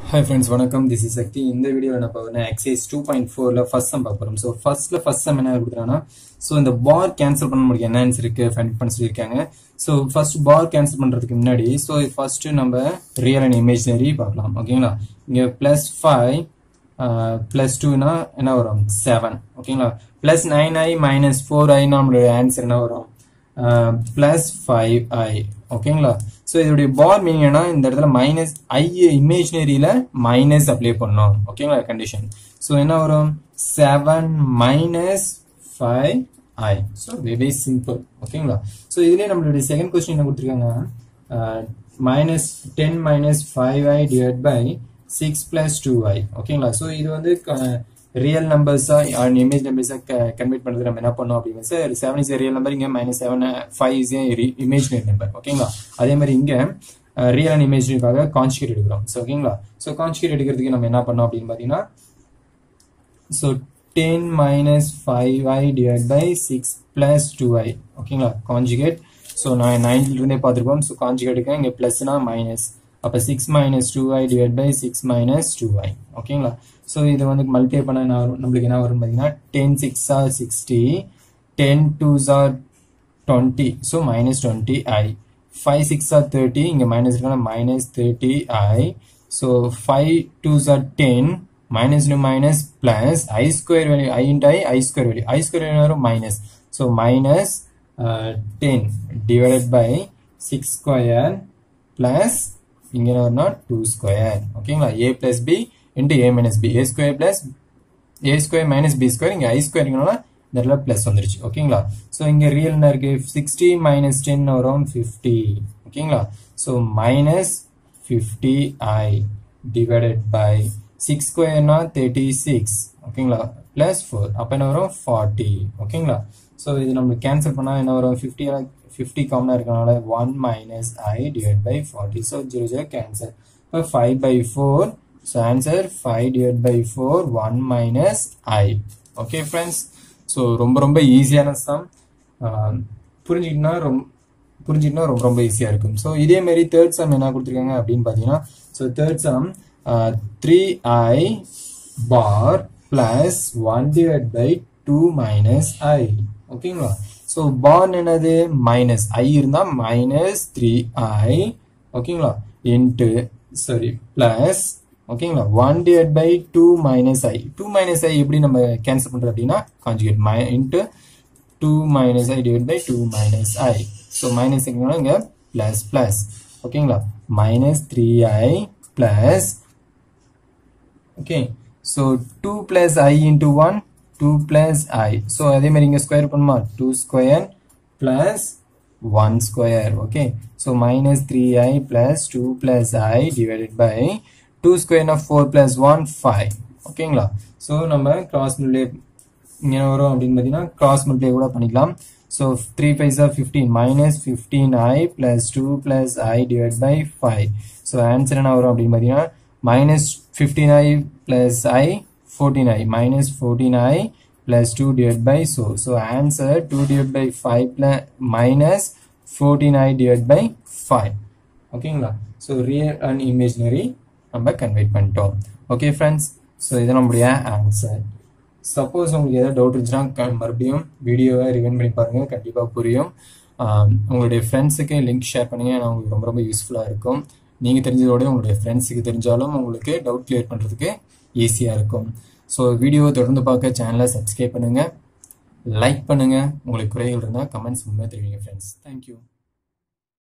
hi friends வணக்கம் this is Sakthi இந்த வீடியோவில் என்ன பார்க்கணும் எக்ஸைஸ் டூ பாயிண்ட் ஃபோரில் ஃபர்ஸ்ட் சம் பார்க்க போகிறோம் ஸோ ஃபர்ஸ்ட்ல ஃபர்ஸ்ட் சம் என்ன கொடுக்குறாங்கன்னா ஸோ இந்த பார் கேன்சல் பண்ண முடியும் என்ன ஆன்சர் இருக்கு ஃபைண்ட் பண்ண சொல்லியிருக்காங்க ஸோ ஃபர்ஸ்ட் பார் கேன்சல் பண்ணுறதுக்கு முன்னாடி ஸோ ஃபர்ஸ்ட் நம்ம ரியல் அண்ட் இமேஜினரி பார்க்கலாம் ஓகேங்களா இங்கே ப்ளஸ் ஃபைவ் ப்ளஸ் டூனா என்ன வரும் செவன் ஓகேங்களா plus nine I minus four I நம்மளுடைய ஆன்சர் என்ன வரும் பிளஸ் ஃபைவ் ஐ ஓகேங்களா ஸோ இதோடைய பார் மீனிங்னா இந்த இடத்துல மைனஸ் ஐ இமேஜினரியில மைனஸ் அப்ளை பண்ணோம் ஓகேங்களா கண்டிஷன் ஸோ என்ன வரும் seven minus five I so very simple ஓகேங்களா ஸோ இதுலேயே நம்மளுடைய செகண்ட் கொஸ்டின் என்ன கொடுத்துருக்காங்க minus ten minus five I divide by six plus two ஐ ஓகேங்களா ஸோ இது வந்து ரியல் நம்பர்ஸா அண்ட் இமேஜ் நம்பர்ஸா கன்வெர்ட் பண்றது நம்ம என்ன பண்ணோம் அப்படின்னா sir seven is real number இங்க minus seven five is imaginary number ஓகேங்களா அதே மாதிரி இங்க ரியல் அண்ட் இமேஜினரிக்காக கான்ஜுகேட் எடுக்கிறோம் ஸோ ஓகேங்களா ஸோ கான்ஜுகேட் எடுக்கிறதுக்கு நம்ம என்ன பண்ணோம் அப்படின்னு பாத்தீங்கன்னா so ten minus five I divide by six plus two ஐ ஓகேங்களா கான்ஜுகேட் ஸோ நான் நைன்த்ல இருந்தே பார்த்துருப்போம் ஸோ கான்ஜுகேட்டுக்கு இங்கே பிளஸ்னா மைனஸ் அப்போ six minus two i divide by six minus two ஐ ஓகேங்களா ஸோ இது வந்து மல்டிப்ளை பண்ண என்ன வரும் நம்மளுக்கு என்ன வரும் பார்த்தீங்கன்னா ten six are sixty ten twos are twenty so minus twenty i five six are thirty இங்கே மைனஸ் இருக்கா minus thirty i so five twos are ten minus two minus plus i square value i into i i square value i square value வரும் minus so minus ten divided by six square plus இங்கே என்ன வரும்னா two square ஓகேங்களா A plus B into A minus B A square plus A square minus B square இங்கே i ஸ்கொயர்ங்கனால இந்த இடத்துல plus வந்துருச்சு ஓகேங்களா ஸோ இங்கே ரியல் என்ன இருக்கு சிக்ஸ்டி மைனஸ் டென் வரும் ஃபிஃப்டி ஓகேங்களா so minus fifty i divided by six ஸ்கொயர்னா தேர்ட்டி சிக்ஸ் ஓகேங்களா பிளஸ் ஃபோர் அப்போ என்ன வரும் ஃபார்ட்டி ஓகேங்களா ஸோ இது நம்ம கேன்சல் பண்ணால் என்ன வரும் ஃபிஃப்டி ஃபிஃப்டி காமனாக இருக்கனால one minus i divide by forty so zero zero cancel இப்போ five by four so answer five divide by four one minus i okay friends so ரொம்ப ரொம்ப ஈஸியான சம் புரிஞ்சுக்கிட்டா ரொம்ப புரிஞ்சுக்கிட்டா ரொம்ப ரொம்ப ஈஸியாக இருக்கும் ஸோ இதே மாதிரி தேர்ட் சம் என்ன கொடுத்துருக்காங்க அப்படின்னு பார்த்தீங்கன்னா so third sum three i bar plus one divide by two minus i ஓகேங்களா ஸோ பார் என்னது மைனஸ் ஐ இருந்தால் மைனஸ் த்ரீ ஐ ஓகேங்களா இன்ட்டு சாரி பிளஸ் ஓகேங்களா one divide by two minus i two minus i எப்படி நம்ம கேன்சல் பண்ணுறது அப்படின்னா conjugate my into two minus i divide by two minus i so minus இங்கே plus plus ஓகேங்களா minus three i plus okay so two plus i into one two plus i so அதே மாதிரி இங்கே square பண்ணுமா two square plus one square okay so minus three i plus two plus i divided by two ஸ்கொயர்னா four plus one five ஓகேங்களா so நம்ம cross multiply இங்கே வரும் அப்படின்னு பார்த்தீங்கன்னா கிராஸ் மல்டிப்ளை கூட பண்ணிக்கலாம் so three five are fifteen minus fifteen i plus two plus i divide by five so answer என்ன வரும் அப்படின்னு பார்த்தீங்கன்னா minus fifteen i plus i 14i minus 14i plus 2 divided by so so answer 2 divided by 5 plus minus 14i divided by 5 ஓகேங்களா so real and imaginary நம்ம convert பண்ணிட்டோம் okay friends so இது நம்முடைய answer suppose உங்களுக்கு ஏதாவது doubt இருந்துச்சுன்னா மறுபடியும் வீடியோவை ரிவைன் பண்ணி பாருங்கள் கண்டிப்பாக புரியும் உங்களுடைய ஃப்ரெண்ட்ஸுக்கு லிங்க் ஷேர் பண்ணுங்க ஏன்னா உங்களுக்கு ரொம்ப ரொம்ப யூஸ்ஃபுல்லாக இருக்கும் நீங்கள் தெரிஞ்சதோட உங்களுடைய ஃப்ரெண்ட்ஸுக்கு தெரிஞ்சாலும் உங்களுக்கு டவுட் கிளியர் பண்ணுறதுக்கு ஈஸியாக இருக்கும் ஸோ வீடியோ தொடர்ந்து பார்க்க சேனலை சப்ஸ்கிரைப் பண்ணுங்கள் லைக் பண்ணுங்கள் உங்களுக்கு குறைகள் இருந்தால் கமெண்ட்ஸ் மூலமாக தெரிவிங்க ஃப்ரெண்ட்ஸ் தேங்க்யூ